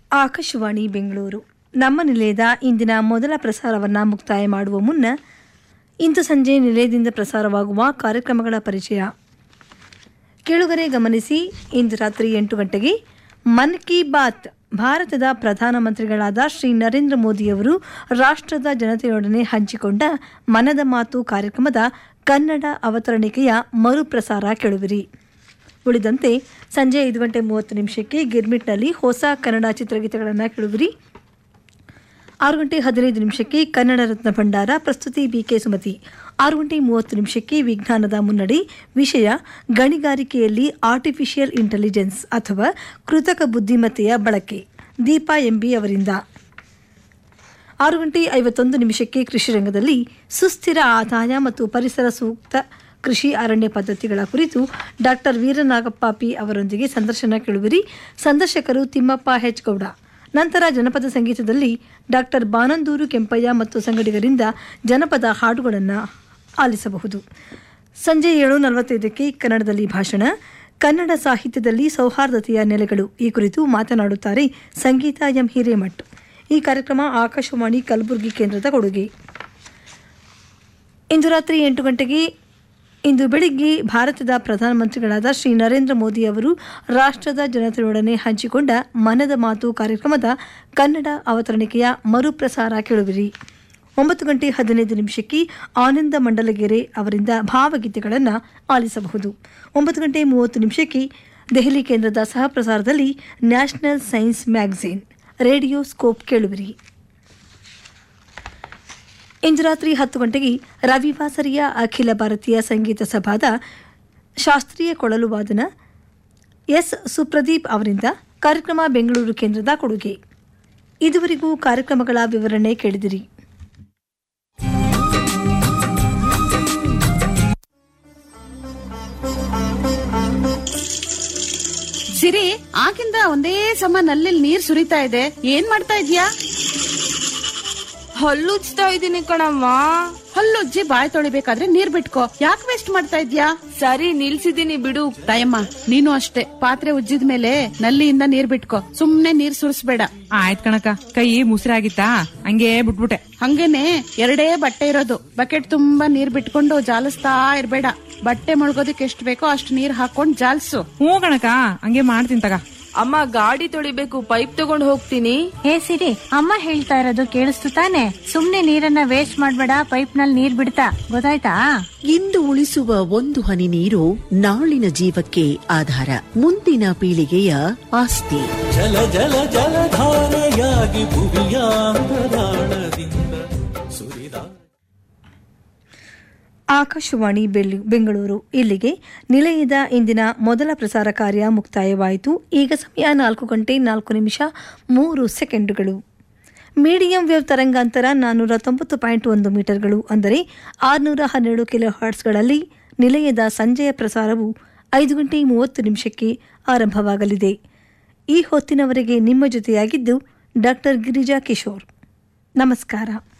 ಆಕಾಶವಾಣಿ ಬೆಂಗಳೂರು ನಮ್ಮ ನಿಲಯದ ಇಂದಿನ ಮೊದಲ ಪ್ರಸಾರವನ್ನು ಮುಕ್ತಾಯ ಮಾಡುವ ಮುನ್ನ ಇಂದು ಸಂಜೆ ನಿಲಯದಿಂದ ಪ್ರಸಾರವಾಗುವ ಕಾರ್ಯಕ್ರಮಗಳ ಪರಿಚಯ ಕೇಳುಗರೆ ಗಮನಿಸಿ ಇಂದು ರಾತ್ರಿ ಎಂಟು ಗಂಟೆಗೆ ಮನ್ ಕಿ ಬಾತ್ ಭಾರತದ ಪ್ರಧಾನಮಂತ್ರಿಗಳಾದ ಶ್ರೀ ನರೇಂದ್ರ ಮೋದಿಯವರು ರಾಷ್ಟ್ರದ ಜನತೆಯೊಡನೆ ಹಂಚಿಕೊಂಡ ಮನದ ಮಾತು ಕಾರ್ಯಕ್ರಮದ ಕನ್ನಡ ಅವತರಣಿಕೆಯ ಮರುಪ್ರಸಾರ ಕೇಳುವಿರಿ ಉಳಿದಂತೆ ಸಂಜೆ ಐದು ಗಂಟೆ ಮೂವತ್ತು ನಿಮಿಷಕ್ಕೆ ಗಿರ್ಮಿಟ್ನಲ್ಲಿ ಹೊಸ ಕನ್ನಡ ಚಿತ್ರಗೀತೆಗಳನ್ನು ಕೇಳುವಿರಿ ಆರು ಗಂಟೆ ಹದಿನೈದು ನಿಮಿಷಕ್ಕೆ ಕನ್ನಡ ರತ್ನ ಭಂಡಾರ ಪ್ರಸ್ತುತಿ ಬಿಕೆ ಸುಮತಿ ಆರು ಗಂಟೆ ಮೂವತ್ತು ನಿಮಿಷಕ್ಕೆ ವಿಜ್ಞಾನದ ಮುನ್ನಡೆ ವಿಷಯ ಗಣಿಗಾರಿಕೆಯಲ್ಲಿ ಆರ್ಟಿಫಿಷಿಯಲ್ ಇಂಟೆಲಿಜೆನ್ಸ್ ಅಥವಾ ಕೃತಕ ಬುದ್ಧಿಮತ್ತೆಯ ಬಳಕೆ ದೀಪಾ ಎಂಬಿ ಅವರಿಂದ ಆರು ಗಂಟೆ ಐವತ್ತೊಂದು ನಿಮಿಷಕ್ಕೆ ಕೃಷಿ ರಂಗದಲ್ಲಿ ಸುಸ್ಥಿರ ಆದಾಯ ಮತ್ತು ಪರಿಸರ ಸೂಕ್ತ ಕೃಷಿ ಅರಣ್ಯ ಪದ್ಧತಿಗಳ ಕುರಿತು ಡಾಕ್ಟರ್ ವೀರನಾಗಪ್ಪ ಪಿ ಅವರೊಂದಿಗೆ ಸಂದರ್ಶನ ಕೇಳುವಿರಿ ಸಂದರ್ಶಕರು ತಿಮ್ಮಪ್ಪ ಹೆಚ್ ಗೌಡ ನಂತರ ಜನಪದ ಸಂಗೀತದಲ್ಲಿ ಡಾಕ್ಟರ್ ಬಾನಂದೂರು ಕೆಂಪಯ್ಯ ಮತ್ತು ಸಂಗಡಿಗರಿಂದ ಜನಪದ ಹಾಡುಗಳನ್ನು ಆಲಿಸಬಹುದು ಸಂಜೆ ಏಳು ನಲವತ್ತೈದಕ್ಕೆ ಕನ್ನಡದಲ್ಲಿ ಭಾಷಣ ಕನ್ನಡ ಸಾಹಿತ್ಯದಲ್ಲಿ ಸೌಹಾರ್ದತೆಯ ನೆಲೆಗಳು ಈ ಕುರಿತು ಮಾತನಾಡುತ್ತಾರೆ ಸಂಗೀತ ಎಂ ಹಿರೇಮಠ್ ಈ ಕಾರ್ಯಕ್ರಮ ಆಕಾಶವಾಣಿ ಕಲಬುರಗಿ ಕೇಂದ್ರದ ಕೊಡುಗೆ ಇಂದು ರಾತ್ರಿ ಎಂಟು ಗಂಟೆಗೆ ಇಂದು ಬೆಳಿಗ್ಗೆ ಭಾರತದ ಪ್ರಧಾನಮಂತ್ರಿಗಳಾದ ಶ್ರೀ ನರೇಂದ್ರ ಮೋದಿ ಅವರು ರಾಷ್ಟ್ರದ ಜನತೆಯೊಡನೆ ಹಂಚಿಕೊಂಡ ಮನದ ಮಾತು ಕಾರ್ಯಕ್ರಮದ ಕನ್ನಡ ಅವತರಣಿಕೆಯ ಮರುಪ್ರಸಾರ ಕೇಳುವಿರಿ ಒಂಬತ್ತು ಗಂಟೆ ಹದಿನೈದು ನಿಮಿಷಕ್ಕೆ ಆನಂದ ಮಂಡಲಗೆರೆ ಅವರಿಂದ ಭಾವಗೀತೆಗಳನ್ನು ಆಲಿಸಬಹುದು ಒಂಬತ್ತು ಗಂಟೆ ಮೂವತ್ತು ನಿಮಿಷಕ್ಕೆ ದೆಹಲಿ ಕೇಂದ್ರದ ಸಹ ಪ್ರಸಾರದಲ್ಲಿ national science magazine radio scope ಕೇಳುವಿರಿ ಇಂದು ರಾತ್ರಿ ಹತ್ತು ಗಂಟೆಗೆ ರವಿವಾಸರಿಯ ಅಖಿಲ ಭಾರತೀಯ ಸಂಗೀತ ಸಭಾದ ಶಾಸ್ತ್ರೀಯ ಕೊಳಲು ವಾದನ ಎಸ್ ಸುಪ್ರದೀಪ್ ಅವರಿಂದ ಕಾರ್ಯಕ್ರಮ ಬೆಂಗಳೂರು ಕೇಂದ್ರದ ಕೊಡುಗೆ ಇದುವರೆಗೂ ಕಾರ್ಯಕ್ರಮಗಳ ವಿವರಣೆ ಕೇಳಿದಿರಿ ಸಿರಿ ಆಗಿಂದ ಒಂದೇ ಸಮ ನಲ್ಲಿ ನೀರ್ ಸುರಿತಾ ಇದೆ ಏನ್ ಮಾಡ್ತಾ ಇದ್ಯಾ ಹಲ್ಲುಜ್ತಾ ಇದೀನಿ ಕಣಮ್ಮ ಹಲ್ಲುಜ್ಜಿ ಬಾಯ್ ತೊಳಿಬೇಕಾದ್ರೆ ನೀರ್ ಬಿಟ್ಕೋ ಯಾಕೆ ವೇಸ್ಟ್ ಮಾಡ್ತಾ ಇದ್ಯಾ ಸರಿ ನಿಲ್ಸಿದೀನಿ ಬಿಡು ತಾಯಮ್ಮ ನೀನು ಅಷ್ಟೇ ಪಾತ್ರೆ ಉಜ್ಜಿದ ಮೇಲೆ ನಲ್ಲಿಯಿಂದ ನೀರ್ ಬಿಟ್ಕೋ ಸುಮ್ನೆ ನೀರ್ ಸುರಿಸ್ಬೇಡ ಆಯ್ತ್ ಕಣಕ ಕೈ ಮುಸಿರಾಗಿತ್ತಾ ಹಂಗೆ ಬಿಟ್ಬಿಟ್ಟೆ ಹಂಗೇನೆ ಎರಡೇ ಬಟ್ಟೆ ಇರೋದು ಬಕೆಟ್ ತುಂಬಾ ನೀರ್ ಬಿಟ್ಕೊಂಡು ಜಾಲಿಸ್ತಾ ಇರ್ಬೇಡ ಬಟ್ಟೆ ಮುಳುಗೋದಕ್ಕೆ ಎಷ್ಟ್ ಬೇಕೋ ಅಷ್ಟ್ ನೀರ್ ಹಾಕೊಂಡ್ ಜಾಲ್ಸು ಹ್ಞೂ ಕಣಕ ಹಂಗೆ ಮಾಡ್ತೀನಿ ತಗ ಅಮ್ಮ ಗಾಡಿ ತೊಳಿಬೇಕು ಪೈಪ್ ತಗೊಂಡ್ ಹೋಗ್ತೀನಿ ಹೇ ಸಿರಿ ಅಮ್ಮ ಹೇಳ್ತಾ ಇರೋದು ಕೇಳಿಸ್ತು ತಾನೆ ಸುಮ್ನೆ ನೀರನ್ನ ವೇಸ್ಟ್ ಮಾಡ್ಬೇಡ ಪೈಪ್ ನಲ್ಲಿ ನೀರ್ ಬಿಡ್ತಾ ಗೊತ್ತಾಯ್ತಾ ಇಂದು ಉಳಿಸುವ ಒಂದು ಹನಿ ನೀರು ನಾಳಿನ ಜೀವಕ್ಕೆ ಆಧಾರ ಮುಂದಿನ ಪೀಳಿಗೆಯ ಆಸ್ತಿ ಜಲ ಜಲ ಜಲಧಾರೆಯಾಗಿ ಭುವಿಯಾಂತರಾಳದಿಂದ ಸುರಿದ ಆಕಾಶವಾಣಿ ಬೆಳ್ಳಿ- ಬೆಂಗಳೂರು ಇಲ್ಲಿಗೆ ನಿಲಯದ ಇಂದಿನ ಮೊದಲ ಪ್ರಸಾರ ಕಾರ್ಯ ಮುಕ್ತಾಯವಾಯಿತು ಈಗ ಸಮಯ ನಾಲ್ಕು ಗಂಟೆ ನಾಲ್ಕು ನಿಮಿಷ ಮೂರು ಸೆಕೆಂಡುಗಳು ಮೀಡಿಯಂ ವೇವ್ ತರಂಗಾಂತರ ನಾನ್ನೂರ ತೊಂಬತ್ತು ಪಾಯಿಂಟ್ ಒಂದು ಮೀಟರ್ಗಳು ಅಂದರೆ ಆರುನೂರ ಹನ್ನೆರಡು ಕಿಲೋ ಹರ್ಟ್ಸ್ಗಳಲ್ಲಿ ನಿಲಯದ ಸಂಜೆಯ ಪ್ರಸಾರವು ಐದು ಗಂಟೆ ಮೂವತ್ತು ನಿಮಿಷಕ್ಕೆ ಆರಂಭವಾಗಲಿದೆ ಈ ಹೊತ್ತಿನವರೆಗೆ ನಿಮ್ಮ ಜೊತೆಯಾಗಿದ್ದು ಡಾಕ್ಟರ್ ಗಿರಿಜಾ ಕಿಶೋರ್ ನಮಸ್ಕಾರ